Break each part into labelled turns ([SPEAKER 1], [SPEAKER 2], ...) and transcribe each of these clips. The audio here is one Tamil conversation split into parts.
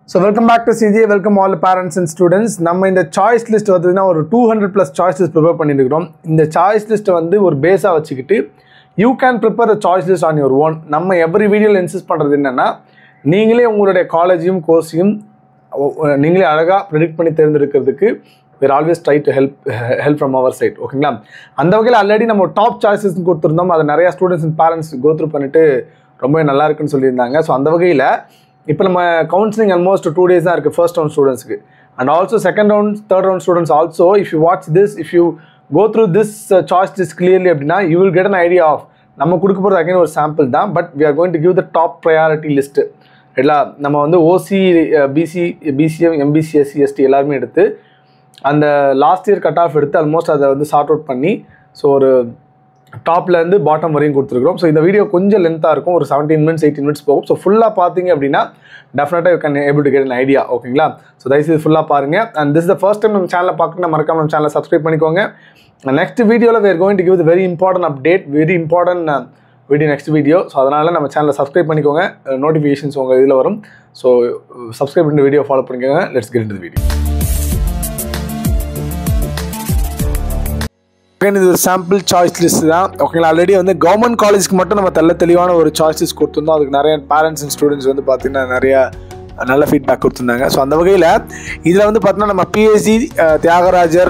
[SPEAKER 1] so welcome back to CG welcome all parents and students நம்ம இந்த சாய்ஸ் லிஸ்ட் பார்த்தீங்கன்னா ஒரு two hundred plus choice list prepare பண்ணியிருக்கிறோம் இந்த சாய்ஸ் லிஸ்ட்டை வந்து ஒரு பேஸாக வச்சுக்கிட்டு you can prepare a choice list on your own நம்ம எவ்ரி வீடியோவில் இன்சிஸ்ட் பண்ணுறது என்னென்னா நீங்களே உங்களுடைய காலேஜையும் கோர்ஸையும் நீங்களே அழகாக ப்ரெடிக்ட் பண்ணி தேர்ந்தெடுக்கிறதுக்கு where always try to help help from our side ஓகேங்களா அந்த வகையில் ஆல்ரெடி நம்ம டாப் சாய்ஸஸ் கொடுத்துருந்தோம் அதை நிறையா ஸ்டூடெண்ட்ஸ் அண்ட் பேரண்ட்ஸ் கோத்ரூ பண்ணிட்டு ரொம்பவே நல்லா இருக்குன்னு சொல்லியிருந்தாங்க ஸோ அந்த வகையில் இப்போ நம்ம கவுன்சிலிங் ஆல்மோஸ்ட் டூ டேஸ் தான் இருக்குது ஃபர்ஸ்ட் ரவுண்ட் ஸ்டூடெண்ட்ஸ்க்கு and also second round third round students also if you watch this if you go through this choice this clearly அப்படின்னா you will get an idea of நம்ம கொடுக்க போகிறது அகைன் ஒரு சாம்பிள் தான் but we are going to give the top priority list எல்லா நம்ம வந்து OC BC BCM MBC SC ST எல்லாருமே எடுத்து அந்த லாஸ்ட் இயர் கட் ஆஃப் எடுத்து ஆல்மோஸ்ட் அதை வந்து சார்ட் அவுட் பண்ணி ஸோ ஒரு டாப்லேருந்து பாட்டம் வரையும் கொடுத்துருக்குறோம் ஸோ இந்த வீடியோ கொஞ்சம் லென்த்தாக இருக்கும் ஒரு செவன்டீன் மினிட்ஸ் எயிட்டீன் மினிட்ஸ் போகும் ஸோ ஃபுல்லாக பார்த்தீங்க அப்படின்னா டெஃபினட்டாக you can able to get an idea ஓகேங்களா ஸோ தயவுசெய்து ஃபுல்லாக பாருங்கள் and this the first time நம்ம சேனலை பார்க்கணும் மறக்காம நம்ம சேனலை சப்ஸ்கிரைப் பண்ணிக்கோங்க நெக்ஸ்ட் வீடியோவில் we're going to give very important update very important video next video so அதனால் நம்ம சேனலை சப்ஸ்கிரைப் பண்ணிக்கோங்க நோட்டிஃபிகேஷன்ஸ் உங்கள் இதில் வரும் ஸோ சப்ஸ்கிரைப் பண்ணி வீடியோ ஃபாலோ பண்ணிக்கோங்க let's get in video again இது ஒரு சாம்பிள் சாய்ஸ் லிஸ்ட் தான் ஓகேங்களா ஆல்ரெடி வந்து கவர்மெண்ட் காலேஜ்க்கு மட்டும் நம்ம தெல்ல தெளிவான ஒரு சாய்ஸ் லிஸ்ட் கொடுத்துருந்தோம் அதுக்கு நிறைய பேரண்ட்ஸ் அண்ட் ஸ்டூடெண்ட்ஸ் வந்து பார்த்தீங்கன்னா நிறைய நல்ல ஃபீட்பேக் கொடுத்துருந்தாங்க ஸோ அந்த வகையில் இதில் வந்து பார்த்தீங்கன்னா நம்ம PSC Thiagarajar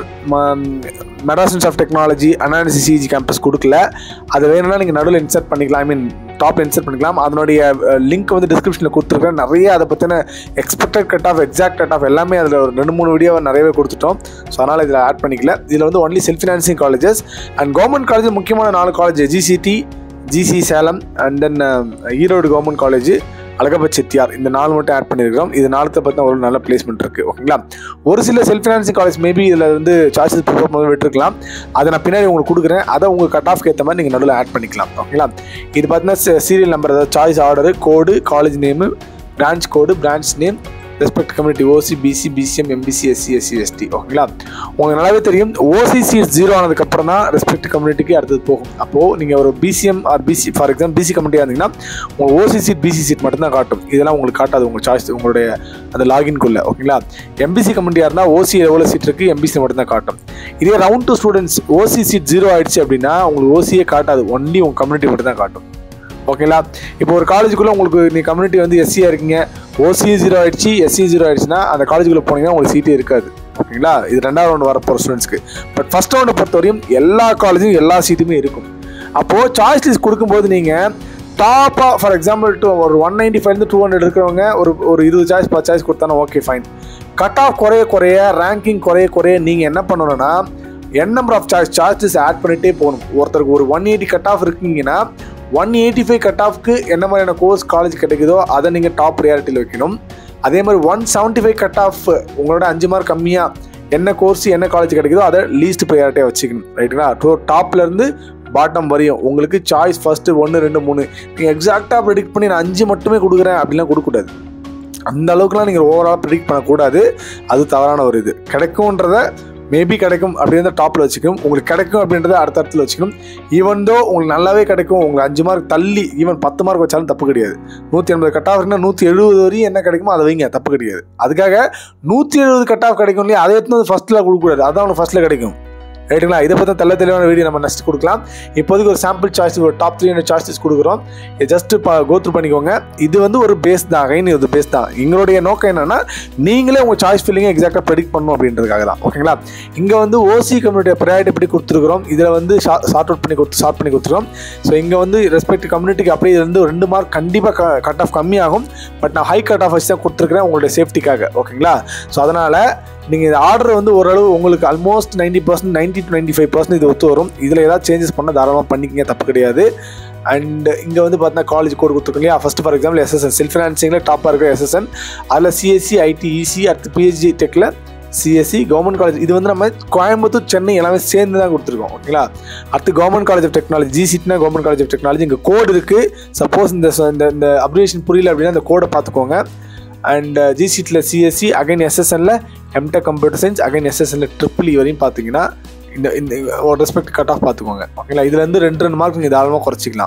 [SPEAKER 1] Madras of technology அனாலிசி சிஜி கேம்பஸ் கொடுக்கல அது வேணும்னா நீங்கள் நடுவில் இன்சர்ட் பண்ணிக்கலாம் ஐ மீன் டாப் இன்சர்ட் பண்ணிக்கலாம் அதனுடைய லிங்க் வந்து டிஸ்கிரிப்ஷனில் கொடுத்துருக்கேன் நிறைய அதை பற்றின expected cut off exact cut off எல்லாமே அதில் ஒரு ரெண்டு மூணு வீடியோ நிறையவே கொடுத்துட்டோம் ஸோ அதனால் இதில் ஆட் பண்ணிக்கல இதில் வந்து only self financing colleges and government college முக்கியமான நாலு college GCT GC Salem and then Erode government college Alagappa Chettiar இந்த நாலு மட்டும் ஆட் பண்ணியிருக்கிறோம் இது நாலத்தை பற்றி ஒரு நல்ல பிளேஸ்மெண்ட் இருக்குது ஓகேங்களா ஒரு சில செல்ஃப் ஃபினான்சிங் காலேஜ் மேபி இதில் வந்து சாய்ஸஸ் ப்ரிப்பேர் பண்ணி விட்டுருக்கலாம் அதை நான் பின்னாடி உங்களுக்கு கொடுக்குறேன் அதை உங்கள் கட் ஆஃப்க்கு ஏற்ற மாதிரி நீங்கள் நடுவில் ஆட் பண்ணிக்கலாம் ஓகேங்களா இது பார்த்தீங்கன்னா சீரியல் நம்பர் அதாவது choice order code college name branch code branch name respect community OC BC BCM MBC SC SC ST ஓகேங்களா உங்களுக்கு நல்லாவே தெரியும் ஓசி சீட் ஜீரோ ஆனதுக்கப்புறம் தான் ரெஸ்பெக்ட் கம்யூனிட்டிக்கு அடுத்தது போகும் அப்போது நீங்கள் ஒரு BCM or BC for example BC கம்யூனிட்டியாக இருந்தீங்கன்னா உங்கள் ஓசி சீட் பிசி சீட் மட்டும்தான் காட்டும் இதெல்லாம் உங்களுக்கு காட்டாது உங்கள் சாய்ஸ் உங்களுடைய அந்த லாகின்குள்ளே ஓகேங்களா எம்பிசி கம்யூனிட்டியாக இருந்தால் ஓசி எவ்வளோ சீட் இருக்குது எம்பிசி மட்டும்தான் காட்டும் இதே round two students OC seat zero ஆயிடுச்சு அப்படின்னா உங்களுக்கு ஓசியே காட்டாது ஒன்லி உங்கள் கம்யூனிட்டி மட்டும் தான் காட்டும் ஓகேங்களா இப்போ ஒரு காலேஜுக்குள்ளே உங்களுக்கு நீ கம்யூனிட்டி வந்து எஸ்சியாக இருக்கீங்க ஓசி ஜீரோ ஆயிடுச்சு எஸ்சி ஜீரோ ஆயிடுச்சுன்னா அந்த காலேஜுக்குள்ளே போனீங்கன்னா உங்களுக்கு சீட்டே இருக்காது ஓகேங்களா இது ரெண்டாவது ரவுண்டு வர போகிற ஸ்டூடெண்ட்ஸ்க்கு பட் ஃபஸ்ட் ரவுண்டை பொறுத்தவரையும் எல்லா காலேஜும் எல்லா சீட்டுமே இருக்கும் அப்போது சாய்ஸ் லிஸ்ட் கொடுக்கும்போது நீங்கள் டாப்பாக ஃபார் எக்ஸாம்பிள் டூ ஒரு ஒன் நைன்டி ஃபைவ்லேருந்து டூ ஹண்ட்ரட் இருக்கிறவங்க ஒரு ஒரு இருபது சாய்ஸ் பத்து சாய்ஸ் கொடுத்தானா ஓகே ஃபைன் கட் ஆஃப் குறைய குறைய ரேங்கிங் குறைய குறைய நீங்கள் என்ன பண்ணணும்னா N number of choice charges add பண்ணிகிட்டே போகணும் ஒருத்தருக்கு ஒரு ஒன் எயிட்டி கட் ஆஃப் இருக்கீங்கன்னா ஒன் எயிட்டி ஃபைவ் கட் ஆஃப்க்கு என்ன மாதிரியான கோர்ஸ் காலேஜ் கிடைக்குதோ அதை நீங்கள் டாப் ப்ரியாரிட்டியில் வைக்கணும் அதே மாதிரி one seventy five cut off உங்களோட அஞ்சு மார்க் கம்மியாக என்ன கோர்ஸ் என்ன காலேஜ் கிடைக்குதோ அதை லீஸ்ட் ப்ரையாரிட்டியாக வச்சுக்கணும் ரைட்டுங்களா டோ டாப்லேருந்து பாட்டம் வரையும் உங்களுக்கு சாய்ஸ் ஃபஸ்ட்டு ஒன்று ரெண்டு மூணு நீங்கள் எக்ஸாக்டாக ப்ரெடிக்ட் பண்ணி நான் அஞ்சு மட்டுமே கொடுக்குறேன் அப்படிலாம் கொடுக்கக்கூடாது அந்த அளவுக்குலாம் நீங்கள் ஓவரால் ப்ரிடிக்ட் பண்ணக்கூடாது அது தவறான ஒரு இது கிடைக்கும்ன்றத மேபி கிடைக்கும் அப்படின்றத டாப்பில் வச்சுக்கணும் உங்களுக்கு கிடைக்கும் அப்படின்றத அடுத்த இடத்துல வச்சுக்கணும் ஈவன் தோ உங்களுக்கு நல்லாவே கிடைக்கும் உங்களுக்கு அஞ்சு மார்க் தள்ளி ஈவன் பத்து மார்க் வச்சாலும் தப்பு கிடையாது நூற்றி எண்பது கட் ஆஃப் இருக்குன்னா நூற்றி எழுபது வரையும் என்ன கிடைக்குமோ அதை வைங்க தப்பு கிடையாது அதுக்காக நூற்றி எழுபது கட் ஆஃப் கிடைக்கும் இல்லையா அதை எடுத்து ஃபஸ்ட்டில் கொடுக்கக்கூடாது அதான் உங்களுக்கு ஃபஸ்ட்டில் கிடைக்கும் ரைட்டுங்களா இதை பற்றி தெல்ல தெளிவான வீடியோ நம்ம நெக்ஸ்ட் கொடுக்கலாம் இப்போதைக்கு ஒரு சாம்பிள் சாய்ஸ் ஒரு டாப் த்ரீ ஹண்ட்ரட் சாய்ஸஸ் கொடுக்குறோம் இது ஜஸ்ட் இப்போ கோத்ரூ பண்ணிக்கோங்க இது வந்து ஒரு பேஸ் தான் அகைன் இது பேஸ் தான் எங்களுடைய நோக்கம் என்னன்னா நீங்களே உங்கள் சாய்ஸ் ஃபில்லிங்கை எக்ஸாக்டாக ப்ரெடிக்ட் பண்ணணும் அப்படின்றதுக்காக தான் ஓகேங்களா இங்கே வந்து ஓசி கம்யூனிட்டியை ப்ரையாரிட்டி எப்படி கொடுத்துருக்குறோம் இதில் வந்து ஷார்ட் அவுட் பண்ணி கொடுத்து ஷார்ட் பண்ணி கொடுத்துருக்கோம் ஸோ இங்கே வந்து ரெஸ்பெக்ட் கம்யூனிட்டிக்கு அப்படியே வந்து ரெண்டு மார்க் கண்டிப்பாக கட் ஆஃப் கம்மியாகும் பட் நான் ஹை கட் ஆஃப் வச்சு தான் கொடுத்துருக்குறேன் உங்களுடைய சேஃப்டிக்காக ஓகேங்களா ஸோ அதனால் நீங்கள் இந்த ஆர்டர் வந்து ஓரளவு உங்களுக்கு almost ninety percent ninety to ninety five percent இது ஒத்து வரும் இதில் ஏதாவது சேஞ்சஸ் பண்ணால் தாராளமாக பண்ணிக்கிங்க தப்பு கிடையாது அண்ட் இங்கே வந்து பார்த்தீங்கன்னா காலேஜ் கோட் கொடுத்துருக்கோம் இல்லையா first for example SSN self ஃபினான்சிங்கில் டாப்பாக இருக்கிற எஸ்எஸ்என் அதில் சிஎஸ்சி ஐடி இசி அடுத்து பிஹெச்டி டெக்கில் சிஎஸ்சி கவர்மெண்ட் காலேஜ் இது வந்து நம்ம கோயம்புத்தூர் சென்னை எல்லாமே சேர்ந்து தான் கொடுத்துருக்கோம் ஓகேங்களா அடுத்து கவர்மெண்ட் காலேஜ் ஆஃப் டெக்னாலஜி ஜிசிட்னா கவர்மெண்ட் காலேஜ் ஆஃப் டெக்னாலஜி இங்கே கோடு இருக்குது சப்போஸ் இந்த இந்த இந்த அப்ரிவேஷன் புரியல அப்படின்னா அந்த கோடை பார்த்துக்கோங்க அண்ட் ஜிசிட்டில் சிஎஸ்சி அகைன் எஸ்எஸ்எனில் எம்டெக் கம்ப்யூட்டர் சயின்ஸ் அகைன் எஸ்எஸ்எனில் ட்ரிபிள் இ வரையும் பார்த்தீங்கன்னா இந்த இந்த ஒரு ரெஸ்பெக்ட் கட் ஆஃப் பார்த்துக்கோங்க ஓகேங்களா இதுலேருந்து ரெண்டு ரெண்டு மார்க் நீங்கள் தாராளமாக குறைச்சிக்கலாம்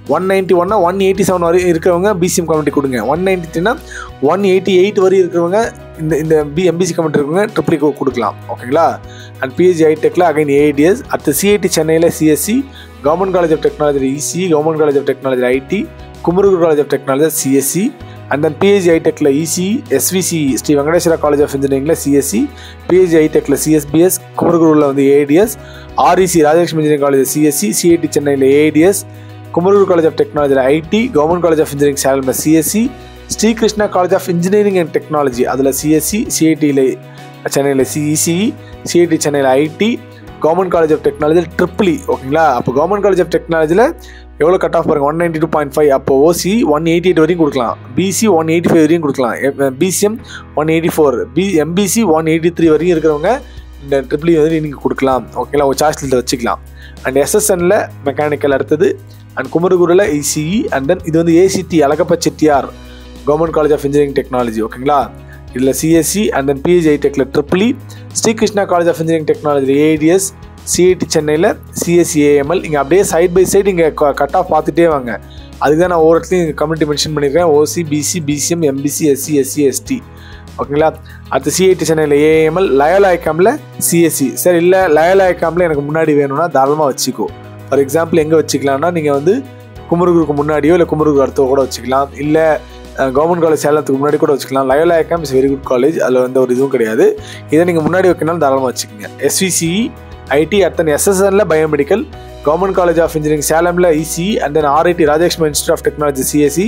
[SPEAKER 1] ஒன் நைன்ட்டி ஒன்னா ஒன் எயிட்டி செவன் வரை இருக்கிறவங்க பிசிஎம் கம்யூனிட்டி கொடுங்க ஒன் நைன்ட்டி த்ரீனா ஒன் எயிட்டி எயிட் வரை இருக்கிறவங்க இந்த இந்த பி எம்பிசி கம்யூனிட்டி இருக்கிறவங்க ட்ரிபிள் கொடுக்கலாம் ஓகேங்களா அண்ட் பிஹெச்சி ஐடெக்கில் அகைன் ஏடிஎஸ் அடுத்து சிஐடி சென்னையில் CSE government college of technology EC government college of technology IT Kumaraguru college of technology CSE and then பிஹெச்சி ஐடெக்கில் EC SVC Sri Venkateswara college of இன்ஜினியரிங்கில் சிஎஸ்சி பிஹெச்சி ஐடெக்கில் சிஎஸ்பிஎஸ் குமரகுருவில் வந்து ADS REC Rajalakshmi engineering college CSC CID சென்னையில் ஏடிஎஸ் குமரகுரு காலேஜ் ஆஃப் டெக்னாலஜியில் ID government college of engineering சேலமில் CSC Srikrishna college of engineering and technology அதில் சிஎஸ்சி சிஐடியில் சென்னையில் சிஇசிஇ சிஐடி சென்னையில் ID government college of technology triple E ஓகேங்களா அப்போ கவர்மெண்ட் காலேஜ் ஆஃப் டெக்னாலஜியில் எவ்வளோ கட் ஆஃப் பாருங்க one ninety two point five அப்போ ஓசி ஒன் எயிட்டி எயிட் வரையும் கொடுக்கலாம் பிசி ஒன் எயிட்டி ஃபைவ் வரையும் கொடுக்கலாம் BCM one eighty four B MBC one eighty three வரையும் இருக்கிறவங்க இந்த ட்ரிபிளி வந்து நீங்கள் கொடுக்கலாம் ஓகேங்களா உங்கள் சாய்ஸில் வச்சுக்கலாம் அண்ட் எஸ்எஸ்என்னில் மெக்கானிக்கல் அடுத்தது அண்ட் குமரகுருவில் இசிஇ அண்ட் தென் இது வந்து ACT Alagappa Chettiar government college of engineering technology ஓகேங்களா இதில் CSC and then PHI டெக்கில் triple E Srikrishna college of engineering technology ADS CID சென்னையில் சிஎஸ்சிஏஎம்எல் இங்கே அப்படியே சைட் பை சைடு இங்கே கட் ஆஃப் பார்த்துட்டே வாங்க அதுக்கு தான் நான் ஒவ்வொரு இடத்துலையும் கம்யூனிட்டி மென்ஷன் பண்ணியிருக்கேன் OC BC BCM MBC SC SC ST ஓகேங்களா அடுத்து சிஐடி சென்னையில் ஏஎம்எல் லயல் ஐக்காமில் சிஎஸ்சி சார் இல்லை லயல் ஐக்காமில் எனக்கு முன்னாடி வேணும்னா தாராளமாக வச்சுக்கோ ஃபார் எக்ஸாம்பிள் எங்கே வச்சுக்கலாம்னா நீங்கள் வந்து குமரகுருக்கு முன்னாடியோ இல்லை குமரகுரு அடுத்தோ கூட வச்சுக்கலாம் இல்லை கவர்மெண்ட் காலேஜ் சேலத்துக்கு முன்னாடி கூட வச்சுக்கலாம் Loyola ICAM is very good college அதில் வந்து ஒரு இதுவும் கிடையாது இதை நீங்கள் முன்னாடி வைக்கனாலும் தாராளமாக வச்சுக்கோங்க எஸ்விசிஇ ஐடி அத்தனை எஸ்எஸ்என்ல biomedical government college of engineering சேலமில் EC and then RIT Rajalakshmi institute of technology CSE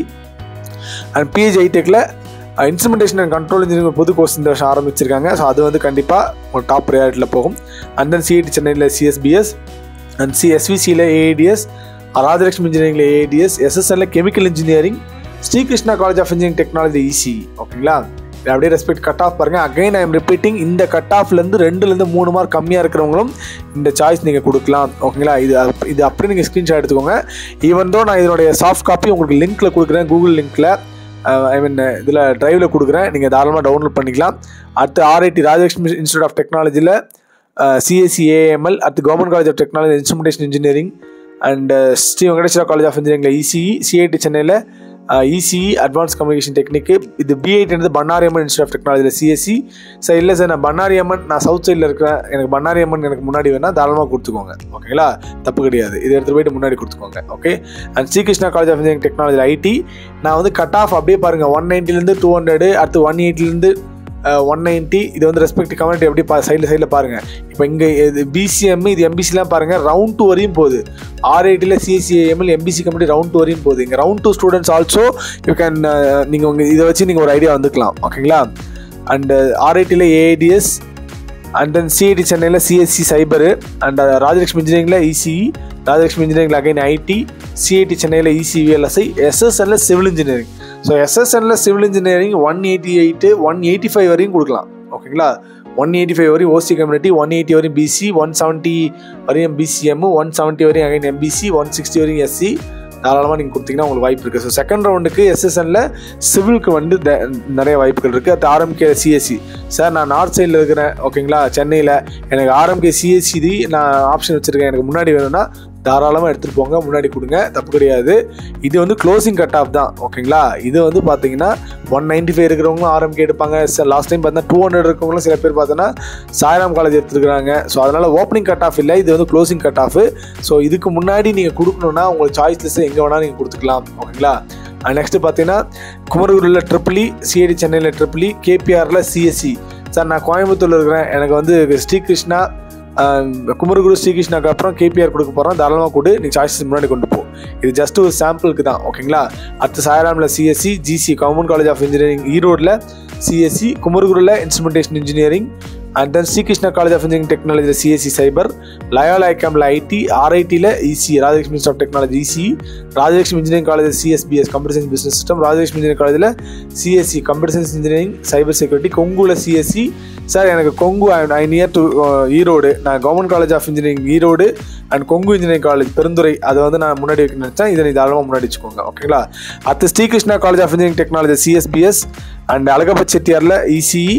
[SPEAKER 1] and பிஹெச் ஐடெக்கில் இன்ஸ்ட்ருமெண்டேஷன் அண்ட் கண்ட்ரோல் இன்ஜினியரிங் புது கோர்ஸ் இந்த வருஷம் ஆரம்பிச்சிருக்காங்க ஸோ அது வந்து கண்டிப்பாக ஒரு டாப் ப்ரையாரிட்டியில் போகும் அண்ட் தென் சிஐடி சென்னையில் CSBS and C எஸ்விசியில் ஏஏடிஎஸ் Rajalakshmi இன்ஜினியரிங்கில் ஏஏடிஎஸ் எஸ்எஸ்எல்ல chemical engineering Srikrishna college of engineering technology EC ஓகேங்களா இது அப்படியே ரெஸ்பெக்ட் கட் ஆஃப் பாருங்க அகைன் ஐ எம் ரிப்பீட்டிங் இந்த கட் ஆஃப்லேருந்து ரெண்டுலேருந்து மூணு மார்க் கம்மியாக இருக்கிறவங்களும் இந்த சாய்ஸ் நீங்கள் கொடுக்கலாம் ஓகேங்களா இது அப்- இது அப்படியே நீங்கள் ஸ்க்ரீன்ஷாட் எடுத்துக்கோங்க ஈவன் தோ நான் இதனுடைய சாஃப்ட் காப்பி உங்களுக்கு லிங்க்கில் கொடுக்குறேன் கூகுள் லிங்க்கில் ஐ மீன் இதில் ட்ரைவில் கொடுக்குறேன் நீங்கள் தாராளமாக டவுன்லோட் பண்ணிக்கலாம் அடுத்து ஆர்ஐடி ராஜலட்சுமி இன்ஸ்டியூட் ஆஃப் டெக்னாலஜியில் சிஎஸ்சி ஏஎம்எல் அடுத்து government college of technology instrumentation engineering and Sri Venkateswara college of இன்ஜினியரிங்கில் ECE CID சென்னையில் இசிஇ அட்வான்ஸ் கம்யூனிகேஷன் டெக்னிக்கு இது பிஐடின்றது பண்ணாரியம்மன் இன்ஸ்டியூட் ஆஃப் டெக்னாலஜியில் சிஎஸ்சி சார் இல்லை சார் நான் பண்ணாரியம்மன் நான் சவுத் சைடில் இருக்கிறேன் எனக்கு பண்ணாரியம்மன் எனக்கு முன்னாடி வேணால் தாராளமாக கொடுத்துக்கோங்க ஓகேங்களா தப்பு கிடையாது இதை எடுத்து போயிட்டு முன்னாடி கொடுத்துக்கோங்க okay and Srikrishna college of engineering technology ID நான் வந்து கட் ஆஃப் அப்படியே பாருங்கள் ஒன் நைன்ட்டிலேருந்து டூ ஹண்ட்ரடு அடுத்து ஒன் எயிட்டிலேருந்து ஒன் நைன்ட்டி இது வந்து ரெஸ்பெக்ட் கம்யூனிட்டி எப்படி பா சைடில் சைடில் பாருங்கள் இப்போ இங்கே இது பிசிஎம் இது எம்பிசிலாம் பாருங்கள் ரவுண்ட் டூ வரையும் போகுது ஆர்ஐடியில் CSE AML MBC community round two வரையும் போகுது இங்கே round two students also you can நீங்கள் உங்கள் இதை வச்சு நீங்கள் ஒரு ஐடியா வந்துக்கலாம் ஓகேங்களா அண்டு ஆர்ஐடியில் ஏஏடிஎஸ் அண்ட் தென் சிஐடி சென்னையில் சிஎஸ்சி சைபரு அண்ட் ராஜலட்சுமி இன்ஜினியரிங்கில் இசிஇ ராஜலட்சுமி இன்ஜினியரிங்கில் அகைன் ஐடி சிஐடி சென்னையில் இசிவிஎல்எஸ்ஐ எஸ்எஸ்எல்ல சிவில் இன்ஜினியரிங் ஸோ எஸ்எஸ்எல்ல civil engineering one eighty eight one eighty five வரையும் கொடுக்கலாம் ஓகேங்களா ஒன் எயிட்டி ஃபைவ் வரையும் ஓசி கம்யூனிட்டி ஒன் எயிட்டி வரையும் பிசி ஒன் செவன்ட்டி வரையும் பிசிஎம் ஒன் செவன்ட்டி வரையும் அகைன் எம்பிசி ஒன் சிக்ஸ்டி வரையும் எஸ்சி தாராளமாக நீங்கள் கொடுத்தீங்கன்னா உங்களுக்கு வாய்ப்பு இருக்குது ஸோ செகண்ட் ரவுண்டுக்கு எஸ்எஸ்என்ல சிவிலுக்கு வந்து த- நிறைய வாய்ப்புகள் இருக்குது அது ஆர்எம்கே சிஎஸ்சி சார் நான் நார்த் சைடில் இருக்கிறேன் ஓகேங்களா சென்னையில் எனக்கு ஆர்எம்கே சிஎஸ்சி நான் ஆப்ஷன் வச்சுருக்கேன் எனக்கு முன்னாடி வேணும்னா தாராளமாக எடுத்துகிட்டு போங்க முன்னாடி கொடுங்க தப்பு கிடையாது இது வந்து க்ளோசிங் கட் ஆஃப் தான் ஓகேங்களா இது வந்து பார்த்தீங்கன்னா ஒன் நைன்ட்டி ஃபைவ் இருக்கிறவங்களும் ஆர்எம்கே எடுப்பாங்க லாஸ்ட் டைம் பார்த்தீங்கன்னா டூ ஹண்ட்ரட் இருக்கவங்களும் சில பேர் பார்த்தோன்னா சாய்ராம் காலேஜ் எடுத்துருக்காங்க ஸோ அதனால் ஓப்பனிங் கட் ஆஃப் இல்லை இது வந்து க்ளோசிங் கட் ஆஃப் ஸோ இதுக்கு முன்னாடி நீங்கள் கொடுக்கணுன்னா உங்களுக்கு சாய்ஸ் லிஸ்ட் எங்கே வேணால் நீங்கள் கொடுத்துக்கலாம் ஓகேங்களா நெக்ஸ்ட் பார்த்தீங்கன்னா குமரகுருவில் ட்ரிபிளி சிஐடி சென்னையில் ட்ரிபிளி கேபிஆரில் சிஎஸ்சி சார் நான் கோயம்புத்தூரில் இருக்கிறேன் எனக்கு வந்து ஸ்ரீகிருஷ்ணா ஆஹ், குமரகுரு ஸ்ரீகிருஷ்ணாக்கு அப்புறம் கேபிஆர் கொடுக்க போகிறோம் தாராளமாக கொடு நீ சாய்ஸஸ் முன்னாடி கொண்டு போ இது ஜஸ்ட் ஒரு சாம்பிளுக்கு தான் ஓகேங்களா அடுத்து சாயராமில் CSC GC government college of engineering ஈரோடில் CSC குமரகுருவில் instrumentation engineering and then Srikrishna college of engineering டெக்னாலஜியில் CSC cyber Loyola ஐக்காமில் ID ஆர்ஐடியில் EC Rajalakshmi institute of technology EC Rajalakshmi engineering college CSBS computer science business system Rajalakshmi engineering காலேஜில் CSC computer science engineering cyber security கொங்குல CSC sir எனக்கு கொங்கு ஐ நியர் டு ஈரோடு நான் government college of engineering Erode and Kongu engineering college Perundurai அதை வந்து நான் முன்னாடி வைக்க நினச்சேன் இதை நீ தாராளமாக முன்னாடி வச்சுக்கோங்க ஓகேங்களா அடுத்து Srikrishna college of engineering technology CSBS and Alagappa செட்டியாரில் ECE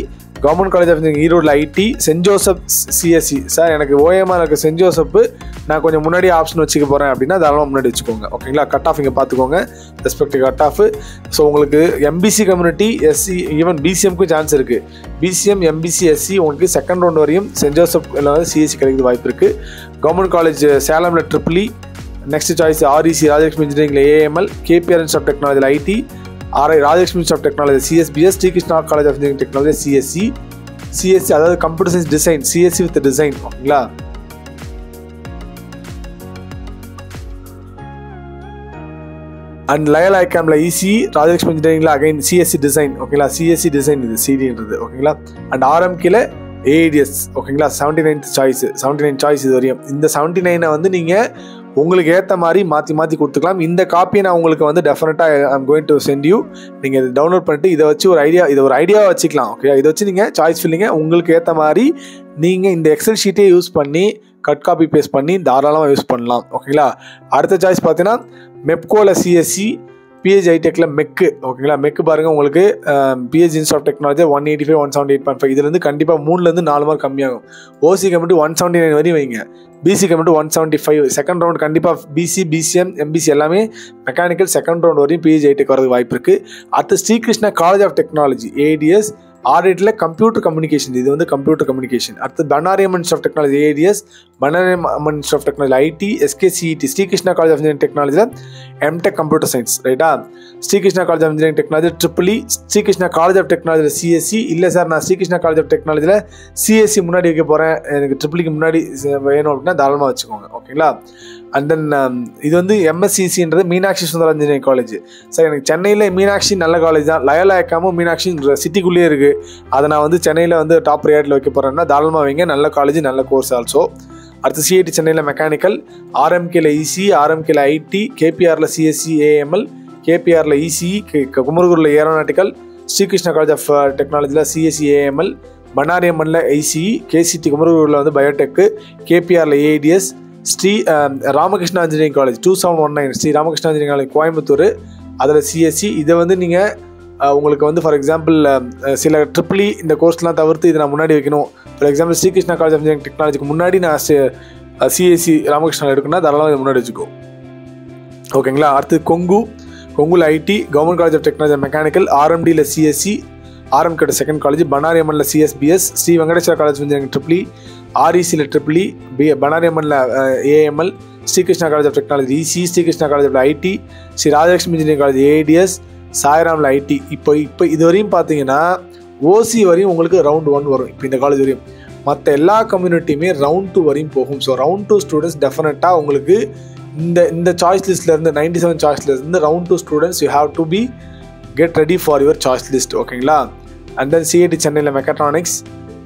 [SPEAKER 1] government college of engineering ஈரோடில் IT saint Joseph CSC sir எனக்கு ஓஎம்ஆர் இருக்க சென்ட் ஜோசப்பு நான் கொஞ்சம் முன்னாடி ஆப்ஷன் வச்சுக்க போகிறேன் அப்படின்னா தாராளமாக முன்னாடி வச்சுக்கோங்க ஓகேங்களா கட் ஆஃப் இங்கே பார்த்துக்கோங்க ரெஸ்பெக்ட் கட் ஆஃப் ஸோ உங்களுக்கு எம்பிசி கம்யூனிட்டி எஸ்சி ஈவன் பிசிஎம்க்கும் சான்ஸ் இருக்குது பிசிஎம் எம்பிசி எஸ்சி உங்களுக்கு செகண்ட் ரவுண்ட் வரையும் சென்ட் ஜோசப் வந்து சிஎஸ்சி கிடைக்கிறது வாய்ப்பு இருக்குது கவர்மெண்ட் காலேஜ் சேலமில் triple E next choice REC Rajalakshmi இன்ஜினியரிங்கில் ஏஎம்எல் கேபிஆர் இன்ஸ்ட் ஆஃப் டெக்னாலஜியில் IT RI Rajalakshmi institute of technology CSBS Srikrishna college of engineering technology CSC CSC அதாவது computer science design CSC with design ஓகேங்களா அண்ட் லயல் ஐகாமில் இசி ராஜலட்சுமி இன்ஜினியரிங்கில் அகைன் சிஎஸ்சி டிசைன் ஓகேங்களா சிஎஸ்சி டிசைன் இது சிடின்றது ஓகேங்களா அண்ட் ஆர்எம்கில் ஏடிஎஸ் ஓகேங்களா seventy ninth choice seventy nine choice இது வரையும் இந்த செவன்டி நைனை வந்து நீங்கள் உங்களுக்கு ஏற்ற மாதிரி மாற்றி மாற்றி கொடுத்துக்கலாம் இந்த காப்பியை நான் உங்களுக்கு வந்து டெஃபினட்டாக I'm going to send you நீங்கள் இதை டவுன்லோட் பண்ணிட்டு இதை வச்சு ஒரு ஐடியா இதை ஒரு ஐடியாவை வச்சுக்கலாம் ஓகே இதை வச்சு நீங்கள் சாய்ஸ் ஃபில்லிங்க உங்களுக்கு ஏற்ற மாதிரி நீங்கள் இந்த எக்ஸல் ஷீட்டே யூஸ் பண்ணி கட் காப்பி பேஸ்ட் பண்ணி தாராளமாக யூஸ் பண்ணலாம் ஓகேங்களா அடுத்த சாய்ஸ் பார்த்தீங்கன்னா மெப்கோவில் சிஎஸ்சி பிஹெச் ஐடெக்கில் மெக்கு ஓகேங்களா மெக்கு பாருங்கள் உங்களுக்கு PSG institute of technology one eighty five one seventy eight point five இதுலேருந்து கண்டிப்பாக மூணுலேருந்து நாலு மார்க் கம்மியாகும் OC committee one seventy nine வரையும் வைங்க BC committee one seventy five second round கண்டிப்பாக பிசி பிசிஎம் எம்பிசி எல்லாமே மெக்கானிக்கல் செகண்ட் ரவுண்ட் வரையும் பிஹெச் ஐடெக் வரதுக்கு வாய்ப்பு இருக்குது அடுத்து Srikrishna college of technology ADS ஆடிட்டில் கம்ப்யூட்டர் கம்யூனிகேஷன் இது வந்து கம்ப்யூட்டர் கம்யூனிகேஷன் அடுத்து பனாரியம் இன்ஸ்ட் ஆஃப் டெக்னாலஜி ஏடிஎஸ் பனாரியம் institute of technology IT SKCET Srikrishna college of engineering டெக்னாலஜியில் எம்டெக் கம்ப்யூட்டர் சயின்ஸ் ரைட்டா Srikrishna college of engineering technology triple E Srikrishna college of டெக்னாலஜியில் சிஎஸ்சி இல்லை சார் நான் ஸ்ரீகிருஷ்ணா காலேஜ் ஆஃப் டெக்னாலஜியில் சிஎஸ்சி முன்னாடி வைக்க போகிறேன் எனக்கு ட்ரிபிளிக்கு முன்னாடி வேணும் அப்படின்னா தாராளமாக வச்சுக்கோங்க ஓகேங்களா அண்ட் தென் இது வந்து எம்எஸ்சிசின்றது Meenakshi Sundaram engineering college sir எனக்கு சென்னையில் மீனாட்சி நல்ல காலேஜ் தான் லயலா ஏக்காமும் மீனாட்சி சிட்டிக்குள்ளேயே இருக்குது அதை நான் வந்து சென்னையில் வந்து டாப் ரியாட்டில் வைக்க போகிறேன்னா தாராளமாக வைங்க நல்ல காலேஜ் நல்ல கோர்ஸ் ஆல்சோ அடுத்து சிஐடி சென்னையில் மெக்கானிக்கல் ஆர்எம்கேல இசி ஆர்எம்கேல ஐடி கேபிஆரில் சிஎஸ்சி ஏஎம்எல் கேபிஆரில் இசிஇ குமரகுரில் ஏரோநாட்டிக்கல் ஸ்ரீகிருஷ்ணா காலேஜ் ஆஃப் டெக்னாலஜியில் சிஎஸ்சி ஏஎம்எல் பனாரியம்மனில் ஐசிஇ கேசிடி குமரகுரில் வந்து பயோடெக்கு கேபிஆரில் ADS Sri Ramakrishna engineering college two seven one nine Sri Ramakrishna engineering college Coimbatore அதில் சிஎஸ்சி இதை வந்து நீங்கள் உங்களுக்கு வந்து ஃபார் எக்ஸாம்பிள் சில ட்ரிபிளி இந்த கோர்ஸ்லாம் தவிர்த்து இதை நான் முன்னாடி வைக்கணும் for example Srikrishna college of engineering டெக்னாலஜிக்கு முன்னாடி நான் சிஎஸ்சி ராமகிருஷ்ணா எடுக்கணும்னா தாராளமாக இதை முன்னாடி வச்சுக்கோ ஓகேங்களா அடுத்து கொங்கு கொங்குல IT government college of technology mechanical ஆர்எம்டியில் சிஎஸ்சி ஆர்எம் கட்ட செகண்ட் காலேஜ் பனாரியம்மனில் CSBS Sri Venkateswara college engineering triple E ஆர்இசியில் ட்ரிபிளி பி பனாரியம்மனில் AML Srikrishna college of technology EC Srikrishna college of IT Sri Rajalakshmi engineering college ADS சாய்ராமில் ஐடி இப்போ இப்போ இது வரையும் பார்த்தீங்கன்னா ஓசி வரையும் உங்களுக்கு ரவுண்ட் ஒன் வரும் இப்போ இந்த காலேஜ் வரையும் மற்ற எல்லா கம்யூனிட்டியுமே ரவுண்ட் டூ வரையும் போகும் ஸோ ரவுண்ட் டூ ஸ்டூடெண்ட்ஸ் டெஃபினட்டாக உங்களுக்கு இந்த இந்த சாய்ஸ் லிஸ்ட்லேருந்து நைன்டி செவன் சாய்ஸ் லிஸ்ட்லேருந்து round two students you have to be get ready for your choice list ஓகேங்களா அண்ட் தென் சிஐடி சென்னையில் மெக்கட்ரானிக்ஸ்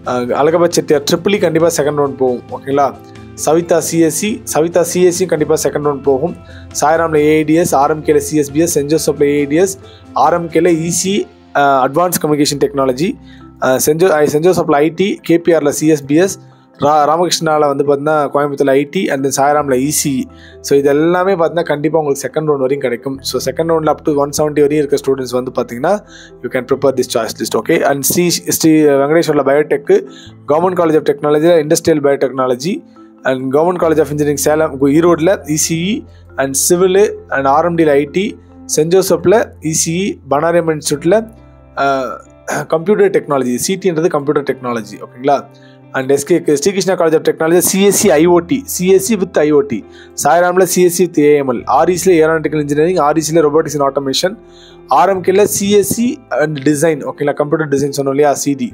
[SPEAKER 1] அழகபா செட்டியார் ட்ரிபிளி கண்டிப்பாக செகண்ட் ரவுண்ட் போகும் ஓகேங்களா சவிதா சிஎஸ்சி சவிதா சிஎஸ்சியும் கண்டிப்பாக செகண்ட் ரவுண்ட் போகும் சாய்ராமில் ஏஐடிஎஸ் ஆர்எம்கேல சிஎஸ்பிஎஸ் சென்ட் ஜோசப்பில் ஏஐடிஎஸ் ஆர்எம்கேல EC advance communication technology Saint ஜோ சென்ட் ஜோசப்பில் ஐடி கேபிஆரில் சிஎஸ்பிஎஸ் ரா ராமகிருஷ்ணாவில் வந்து பார்த்தீங்கன்னா கோயம்புத்தூர் ஐடி அண்ட் தென் சாய்ராமில் இசி ஸோ இது எல்லாமே பார்த்தீங்கன்னா கண்டிப்பாக உங்களுக்கு செகண்ட் ரவுண்ட் வரையும் கிடைக்கும் ஸோ செகண்ட் ரவுண்டில் அப் டு ஒன் செவன்ட்டி வரையும் இருக்க ஸ்டூடெண்ட்ஸ் வந்து பார்த்தீங்கன்னா you can prepare this choice list okay and Sri Sri வெங்கடேஸ்வரில் பயோடெக்கு கவர்மெண்ட் காலேஜ் ஆஃப் டெக்னாலஜியில் industrial biotechnology and government college of engineering Salem ஈரோடில் இசிஇ அண்ட் சிவில் அண்ட் ஆர்எம்டியில் ஐடி சென்ட் ஜோசப்பில் இசிஇ பனாரியம் இன்ஸ்டியூட்டில் கம்ப்யூட்டர் டெக்னாலஜி சிடின்றது கம்ப்யூட்டர் டெக்னாலஜி ஓகேங்களா and SK Srikrishna college of technology CSE IOT CSE with IOT சாய்ராமில் சிஎஸ்சி வித் ஏஎம்எல் ஆர்இசியில் ஏரோனாட்டிக்கல் இன்ஜினியரிங் ஆர்இசியில் ரொபோட்டிக்ஸ் அண்ட் ஆட்டோமேஷன் ஆர்எம்கேல சிஎஸ்சி அண்ட் டிசைன் ஓகேங்களா கம்ப்யூட்டர் டிசைன் சொன்னோம் இல்லையா சிடி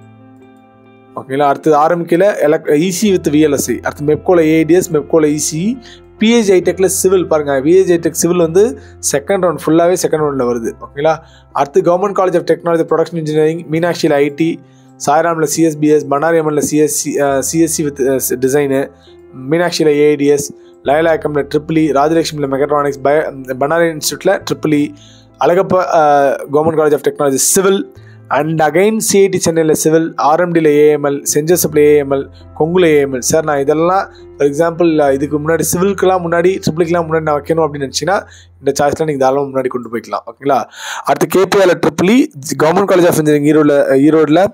[SPEAKER 1] ஓகேங்களா அடுத்து ஆர்எம்கேல எலக் இசி வித் விஎல்எஸ்ஐ அடுத்து மெப்கோல ஏடிஎஸ் மெப்கோல இசி பிஹெச் ஐடெக்ல சிவில் பாருங்க பிஹெச் ஐடெக் சிவில் வந்து செகண்ட் ரவுண்ட் ஃபுல்லாகவே செகண்ட் ரவுண்டில் வருது ஓகேங்களா அடுத்து government college of technology production engineering மீனாட்சியில் ஐடி சாய்ராமில் சிஎஸ்பிஎஸ் பனாரியம்மனில் சிஎஸ்சி சிஎஸ்சி வித் டிசைனு மீனாட்சியில் ஏஐடிஎஸ் லயலா ஐக்கமில் ட்ரிபிளி ராஜலட்சுமியில் மெக்கட்ரானிக்ஸ் பய பனாரி இன்ஸ்டியூட்டில் triple E Alagappa government college of technology civil and again CID சென்னையில் சிவில் ஆர்எம்டியில் ஏஎம்எல் சென்ட் ஜோசப்பில் ஏஎம்எல் கொங்குல ஏஎம்எல் சார் நான் இதெல்லாம் ஃபார் எக்ஸாம்பிள் இதுக்கு முன்னாடி சிவிலுக்குலாம் முன்னாடி ட்ரிபிளுக்குலாம் முன்னாடி நான் வைக்கணும் அப்படின்னு நினச்சிங்கன்னா இந்த சாய்ஸ்லாம் நீங்கள் தாராளமாக முன்னாடி கொண்டு போய்க்கலாம் ஓகேங்களா அடுத்து கேபிஆல triple E government college of engineering ஈரோடில் ஈரோடில்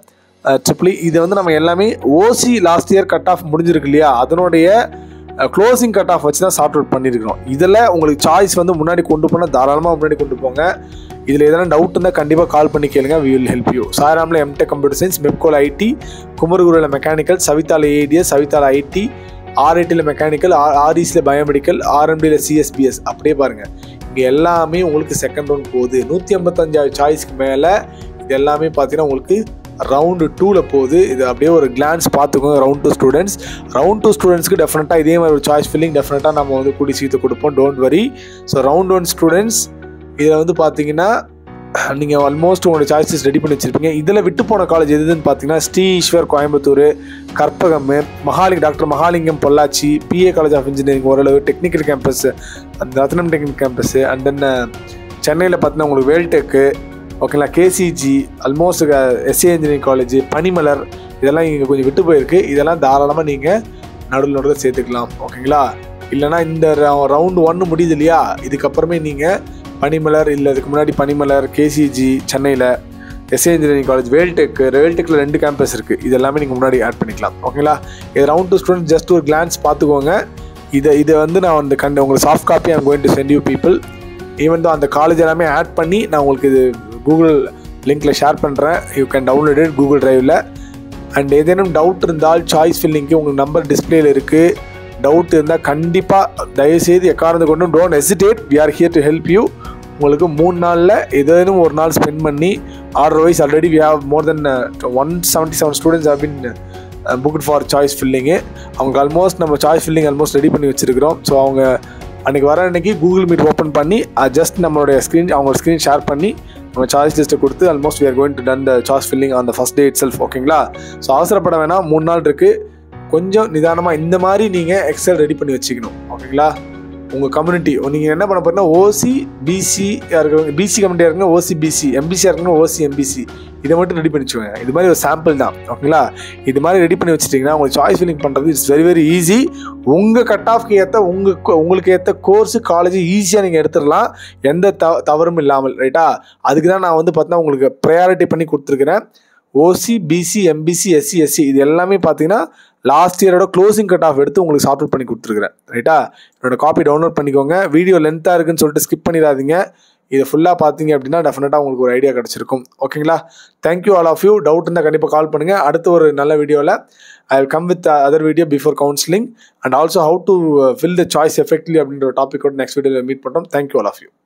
[SPEAKER 1] ட்ரிபிள் இது வந்து நம்ம எல்லாமே OC last year cut off முடிஞ்சிருக்கு இல்லையா அதனுடைய க்ளோசிங் கட் ஆஃப் வச்சு தான் சார்ட் அவுட் பண்ணியிருக்கிறோம் இதில் உங்களுக்கு சாய்ஸ் வந்து முன்னாடி கொண்டு போனால் தாராளமாக முன்னாடி கொண்டு போங்க இதில் எதனா டவுட் இருந்தால் கண்டிப்பாக கால் பண்ணி கேளுங்க வி வில் ஹெல்ப் யூ சாராமில் எம்டெக் கம்ப்யூட்டர் சயின்ஸ் மெப்கோல் ஐடி குமரகுருவில் மெக்கானிக்கல் சவிதால ஏடிஎஸ் சவிதால ஐடி ஆர்ஐடியில் மெக்கானிக்கல் ஆர் ஆர்இசியில் பயோமெடிக்கல் ஆர்எம்டியில் சிஎஸ்பிஎஸ் அப்படியே பாருங்கள் இங்கே எல்லாமே உங்களுக்கு செகண்ட் ரவுண்ட் போகுது நூற்றி ஐம்பத்தஞ்சாவது சாய்ஸ்க்கு மேலே இது எல்லாமே பார்த்தீங்கன்னா உங்களுக்கு ரவுண்டு டூவில் போகுது இது அப்படியே ஒரு கிளான்ஸ் பார்த்துக்கோங்க round two students round two ஸ்டூடெண்ட்ஸ்க்கு டெஃபினட்டாக இதே மாதிரி ஒரு சாய்ஸ் ஃபில்லிங் டெஃபினட்டாக நம்ம வந்து கூடி சீட்டு கொடுப்போம் don't worry so round one students இதில் வந்து பார்த்தீங்கன்னா நீங்கள் ஆல்மோஸ்ட் உங்களோட சாய்ஸஸ் ரெடி பண்ணி வச்சிருப்பீங்க இதில் விட்டு போன காலேஜ் எதுன்னு பார்த்தீங்கன்னா ஸ்ரீ ஈஸ்வர் கோயம்புத்தூர் கற்பகம் மகாலிங் doctor Mahalingam Pollachi PA college of engineering ஓரளவு டெக்னிக்கல் கேம்பஸ் அந்த Rathinam technical campus and then சென்னையில் பார்த்தீங்கன்னா உங்களுக்கு வேல்டெக்கு ஓகேங்களா KCG almost SA engineering college Panimalar இதெல்லாம் இங்கே கொஞ்சம் விட்டு போயிருக்கு இதெல்லாம் தாராளமாக நீங்கள் நடுவில் நடுவில் சேர்த்துக்கலாம் ஓகேங்களா இல்லைனா இந்த ரவுண்டு ஒன்று முடியுது இல்லையா இதுக்கப்புறமே நீங்கள் பனிமலர் இல்லை இதுக்கு முன்னாடி பனிமலர் கேசிஜி சென்னையில் எஸ்ஏ இன்ஜினியரிங் காலேஜ் வேல்டெக் வேல்டெக்கில் ரெண்டு கேம்பஸ் இருக்குது இது எல்லாமே நீங்கள் முன்னாடி ஆட் பண்ணிக்கலாம் ஓகேங்களா இது ரவுண்ட் டூ ஸ்டூடெண்ட் ஜஸ்ட் ஒரு கிளான்ஸ் பார்த்துக்கோங்க இதை இதை வந்து நான் வந்து கண்டு உங்களுக்கு soft copy I'm going to send you people even தான் அந்த காலேஜ் எல்லாமே ஆட் பண்ணி நான் உங்களுக்கு இது கூகுள் லிங்க்கில் ஷேர் பண்ணுறேன் you can download it Google ட்ரைவில் அண்ட் ஏதேனும் டவுட் இருந்தால் சாய்ஸ் ஃபில்லிங்க்கு உங்களுக்கு நம்பர் டிஸ்பிளேல இருக்குது டவுட் இருந்தால் கண்டிப்பாக தயவுசெய்து எக்காரணத்தை கொண்டும் don't hesitate we are here to help you உங்களுக்கு மூணு நாளில் ஏதேனும் ஒரு நாள் ஸ்பெண்ட் பண்ணி order wise already we have more than one seventy seven students have been booked for choice filling அவங்க ஆல்மோஸ்ட் நம்ம சாய்ஸ் ஃபில்லிங் ஆல்மோஸ்ட் ரெடி பண்ணி வச்சுருக்கிறோம் ஸோ அவங்க அன்றைக்கி வர அன்றைக்கி கூகுள் மீட் ஓப்பன் பண்ணி ஜஸ்ட் நம்மளுடைய ஸ்க்ரீன் அவங்க ஸ்க்ரீன் ஷேர் பண்ணி நம்ம சாய்ஸ் லிஸ்ட்டை கொடுத்து almost we are going to done the choice filling on the first day itself ஓகேங்களா ஸோ அவசரப்பட வேணாம் மூணு நாள் இருக்குது கொஞ்சம் நிதானமாக இந்த மாதிரி நீங்கள் எக்ஸல் ரெடி பண்ணி வச்சுக்கணும் ஓகேங்களா உங்கள் கம்யூனிட்டி நீங்கள் என்ன பண்ண போறீங்கன்னா ஓசி பிசி இருக்கிறவங்க பிசி கம்யூனிட்டியாக இருக்குங்க ஓசி பிசி எம்பிசியாக இருக்குங்க ஓசி எம்பிசி இதை மட்டும் ரெடி பண்ணி வச்சுக்கோங்க இது மாதிரி ஒரு சாம்பிள் தான் ஓகேங்களா இது மாதிரி ரெடி பண்ணி வச்சுட்டிங்கன்னா உங்களுக்கு சாய்ஸ் ஃபில்லிங் பண்ணுறது இட்ஸ் வெரி வெரி ஈஸி உங்கள் கட் ஆஃப்க்கு ஏற்ற உங்கள் உங்களுக்கு ஏற்ற கோர்ஸு காலேஜ் ஈஸியாக நீங்கள் எடுத்துடலாம் எந்த த தவறும் இல்லாமல் ரைட்டா அதுக்கு தான் நான் வந்து பார்த்தீங்கன்னா உங்களுக்கு ப்ரையாரிட்டி பண்ணி கொடுத்துருக்குறேன் OC BC MBC SC SC இது எல்லாமே பார்த்தீங்கன்னா லாஸ்ட் இயரோட க்ளோசிங் கட் ஆஃப் எடுத்து உங்களுக்கு சார்ட் பண்ணி கொடுத்துருக்குறேன் ரைட்டா என்னோட காப்பி டவுன்லோட் பண்ணிக்கோங்க வீடியோ லென்த்தாக இருக்குன்னு சொல்லிட்டு ஸ்கிப் பண்ணிடாதீங்க இதை ஃபுல்லாக பார்த்தீங்க அப்படின்னா டெஃபினட்டாக உங்களுக்கு ஒரு ஐடியா கிடச்சிருக்கும் ஓகேங்களா thank you all of you doubt இருந்தால் கண்டிப்பாக கால் பண்ணுங்கள் அடுத்த ஒரு நல்ல வீடியோவில் I will come with other video before counselling and also how to fill the choice effectively அப்படின்ற ஒரு டாப்பிக்கோட நெக்ஸ்ட் வீடியோவில் மீட் பண்ணுறோம் தேங்க்யூ ஆல் ஆஃப் யூ